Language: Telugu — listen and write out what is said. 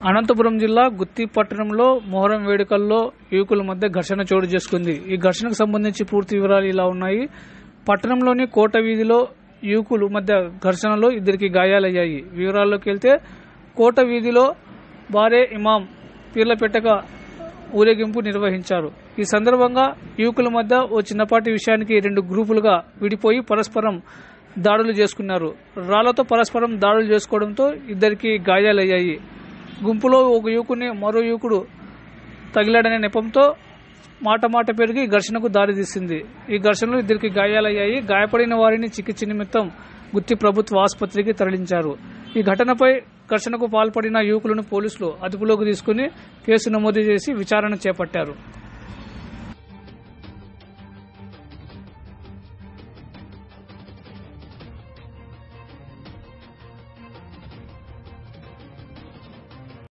అనంతపురం జిల్లా గుత్తి పట్టణంలో మొహరం వేడుకల్లో యువకుల మధ్య ఘర్షణ చోటు చేసుకుంది ఈ ఘర్షణకు సంబంధించి పూర్తి వివరాలు ఇలా ఉన్నాయి పట్టణంలోని కోట వీధిలో యువకుల మధ్య ఘర్షణలో ఇద్దరికి గాయాలయ్యాయి వివరాల్లోకి వెళ్తే కోట వీధిలో బారే ఇమాం పీర్ల పెట్టక ఊరేగింపు నిర్వహించారు ఈ సందర్భంగా యువకుల మధ్య ఓ చిన్నపాటి విషయానికి రెండు గ్రూపులుగా విడిపోయి పరస్పరం దాడులు చేసుకున్నారు రాళ్లతో పరస్పరం దాడులు చేసుకోవడంతో ఇద్దరికి గాయాలయ్యాయి గుంపులో ఒక యువకుని మరో యువకుడు తగిలాడనే నెపంతో మాట మాట పెరిగి ఘర్షణకు దారితీసింది ఈ ఘర్షణలో ఇద్దరికి గాయాలయ్యాయి గాయపడిన వారిని చికిత్స నిమిత్తం గుత్తి ప్రభుత్వ ఆసుపత్రికి తరలించారు ఈ ఘటనపై ఘర్షణకు పాల్పడిన యువకులను పోలీసులు అదుపులోకి తీసుకుని కేసు నమోదు చేసి విచారణ చేపట్టారు